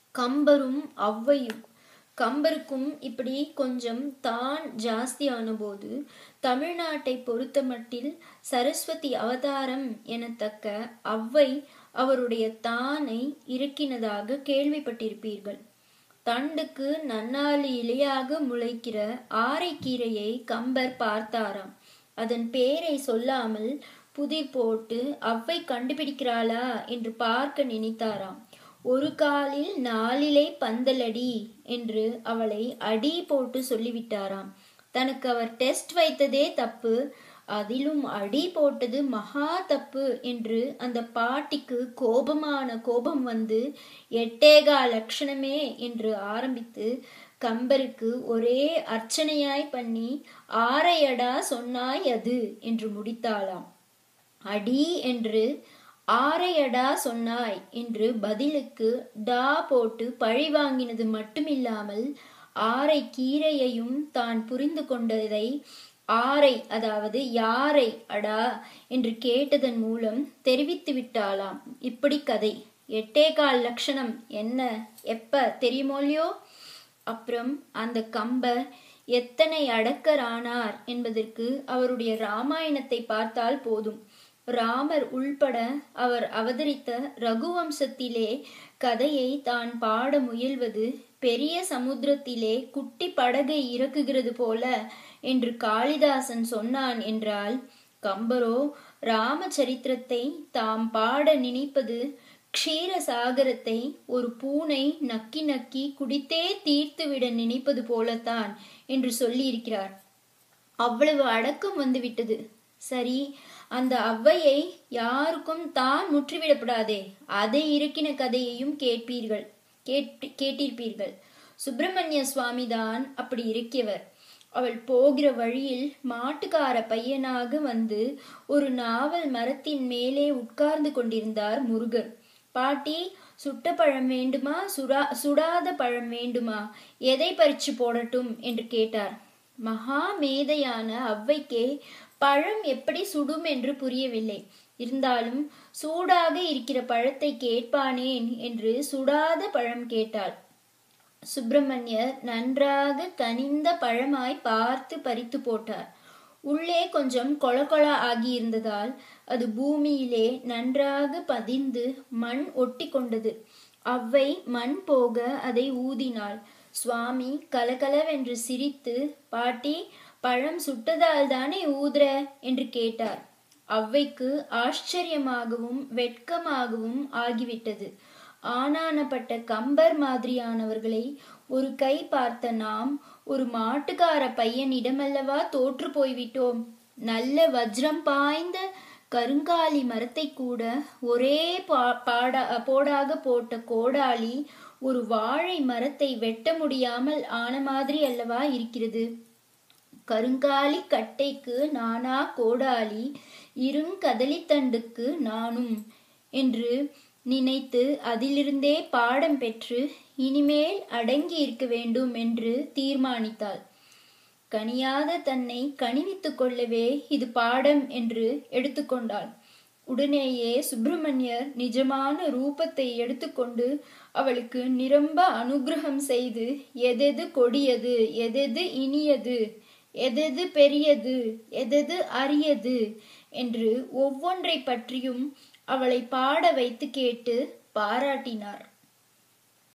கம்பரும் ஔவையும் கம்பருக்கும் இப்படி கொஞ்சம் தான் ஜாஸ்தியான போது தமிழ்நாட்டை பொறுத்தமட்டில் சரஸ்வதி அவதாரம் எனத்தக்க ஔவை அவருடைய தானை இறக்கினதாக கேள்விப்பட்டிருப்பீர்கள் தண்டுக்கு நன்னாலி இலையாக முளைக்கிற ஆரைக்கீரையை கம்பர் பார்த்தாராம் அதன் பேரை சொல்லாமல் புதிர் போட்டு அவ்வை கண்டுபிடிக்கிறாளா என்று பார்க்க நினைத்தாராம் ஒரு காலில் நாலிலை பந்தலடி என்று அவளை அடி போட்டு சொல்லிவிட்டாராம் தனக்கு அவர் டெஸ்ட் வைத்ததே தப்பு அதிலும் அடி போட்டது மகா தப்பு என்று அந்த பாட்டிக்கு கோபமான கோபம் வந்து எட்டேகா லட்சணமே என்று ஆரம்பித்து கம்பருக்கு ஒரே அர்ச்சனையாய் பண்ணி ஆரையடா சொன்னாய் அது என்று முடித்தாளாம் அடி என்று ஆரையடா சொன்னாய் என்று பதிலுக்கு டா போட்டு பழி வாங்கினது மட்டுமில்லாமல் ஆரை கீரையையும் தான் புரிந்து கொண்டதை ஆரை அதாவது யாரை அடா என்று கேட்டதன் மூலம் தெரிவித்து விட்டாளாம் இப்படி கதை எட்டே கால் லட்சணம் என்ன எப்ப தெரியுமோல்லையோ அப்புறம் அந்த கம்பர் எத்தனை அடக்கரானார் என்பதற்கு அவருடைய ராமாயணத்தை பார்த்தால் போதும் ராமர் உள்பட அவர் அவதரித்த ரகுவம்சத்திலே கதையை தான் பாட முயல்வது பெரிய சமுத்திரத்திலே குட்டி படகை இறக்குகிறது போல என்று காளிதாசன் சொன்னான் என்றால் கம்பரோ ராமச்சரித்திரத்தை தாம் பாட நினைப்பது க்ஷீர சாகரத்தை ஒரு பூனை நக்கி நக்கி குடித்தே தீர்த்துவிட நினைப்பது போலத்தான் என்று சொல்லியிருக்கிறார் அவ்வளவு அடக்கம் வந்து விட்டது சரி அந்த அவ்வையை யாருக்கும் தான் முற்றிவிடப்படாதே அதை இருக்கின கதையையும் கேட்பீர்கள் கேட்டு கேட்டிருப்பீர்கள் சுப்பிரமணிய சுவாமி தான் அப்படி இருக்கியவர் அவள் போகிற வழியில் மாட்டுக்கார பையனாக வந்து ஒரு நாவல் மரத்தின் மேலே உட்கார்ந்து கொண்டிருந்தார் முருகர் பாட்டி சுட்ட பழம் வேண்டுமா சுடா சுடாத பழம் வேண்டுமா எதை பறிச்சு போடட்டும் என்று கேட்டார் மகா மேதையான அவ்வைக்கே பழம் எப்படி சுடும் என்று புரியவில்லை இருந்தாலும் சூடாக இருக்கிற பழத்தை கேட்பானேன் என்று சுடாத பழம் கேட்டாள் சுப்பிரமணியர் நன்றாக கனிந்த பழமாய் பார்த்து பறித்து போட்டார் உள்ளே கொஞ்சம் கொளகொள ஆகியிருந்ததால் அது பூமியிலே நன்றாக பதிந்து மண் ஒட்டி கொண்டது அவ்வை மண் போக அதை ஊதினாள் சுவாமி கலகலவென்று சிரித்து பாட்டி பழம் சுட்டதால் தானே ஊதுற என்று கேட்டார் அவ்வைக்கு ஆச்சரியமாகவும் வெட்கமாகவும் ஆகிவிட்டது ஆனானப்பட்ட கம்பர் மாதிரியானவர்களை ஒரு கை பார்த்த நாம் ஒரு மாட்டுக்கார பையனிடமல்லவா தோற்று போய்விட்டோம் நல்ல வஜ்ரம் பாய்ந்த கருங்காலி மரத்தை கூட ஒரே பா பாடா போடாக போட்ட கோடாலி ஒரு வாழை மரத்தை வெட்ட முடியாமல் ஆன மாதிரி அல்லவா இருக்கிறது கருங்காலி கட்டைக்கு நானா கோடாலி இருங்கதலித்தண்டுக்கு நானும் என்று நினைத்து அதிலிருந்தே பாடம் பெற்று இனிமேல் அடங்கி இருக்க வேண்டும் என்று தீர்மானித்தாள் கனியாத தன்னை கனிவித்துக் கொள்ளவே இது பாடம் என்று எடுத்துக்கொண்டாள் உடனேயே சுப்பிரமணியர் நிஜமான ரூபத்தை எடுத்துக்கொண்டு அவளுக்கு நிரம்ப அனுகிரகம் செய்து எதெது கொடியது எதெது இனியது எதெது பெரியது எதெது அரியது என்று ஒவ்வொன்றை பற்றியும் அவளை பாட வைத்து கேட்டு பாராட்டினார்